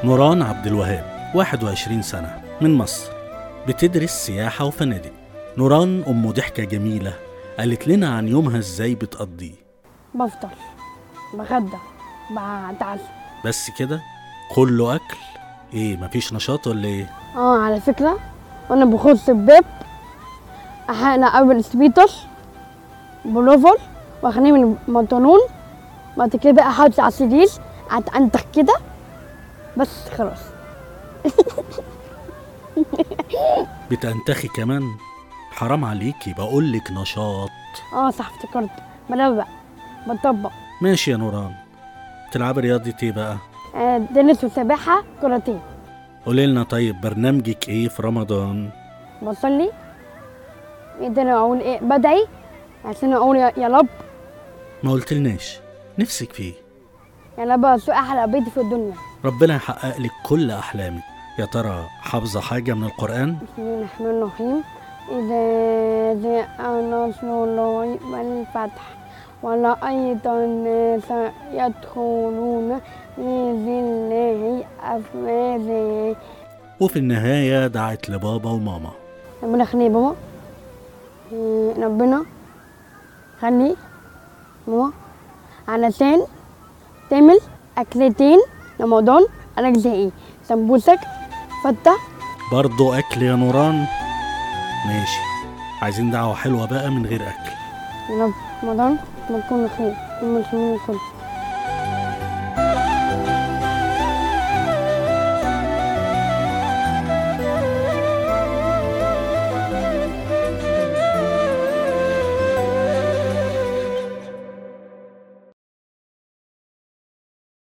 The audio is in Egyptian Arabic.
نوران عبد الوهاب 21 سنة من مصر بتدرس سياحة وفنادق نوران أم ضحكة جميلة قالت لنا عن يومها ازاي بتقضيه بفطر بغدى بتعشى بس كده كله أكل ايه مفيش نشاط ولا ايه اه على فكرة وانا بخش الباب احيانا اقابل سبيتر بلوفر واخليه من البنطلون بعد كده بقى احط على السرير اتنتخ كده بس خلاص بتنتخي كمان حرام عليكي بقولك نشاط اه صح افتكرت بلبق بطبق ماشي يا نوران تلعبي رياضة ايه بقى آه، تنس وسباحة كرتين قولي لنا طيب برنامجك ايه في رمضان بصلي ايه تاني اقول ايه بدعي عشان اقول يا يا رب ما قلتلناش نفسك فيه يا رب اسوق احلى بيت في الدنيا ربنا يحقق لك كل احلامك يا ترى حافظة حاجة من القرآن بسم الله الرحمن الرحيم إذا جاء نصر الله والفتح ورأيت الناس يدخلون في ذي الله أفواجا وفي النهاية دعت لبابا وماما ربنا يخلي بابا إيه، ربنا خلي ماما علشان تعمل أكلتين رمضان أنا زي إيه سمبوسك فتة برضو أكل يا نوران ماشي عايزين دعوة حلوة بقى من غير أكل يا رب رمضان ما تكون خير المسلمين الكل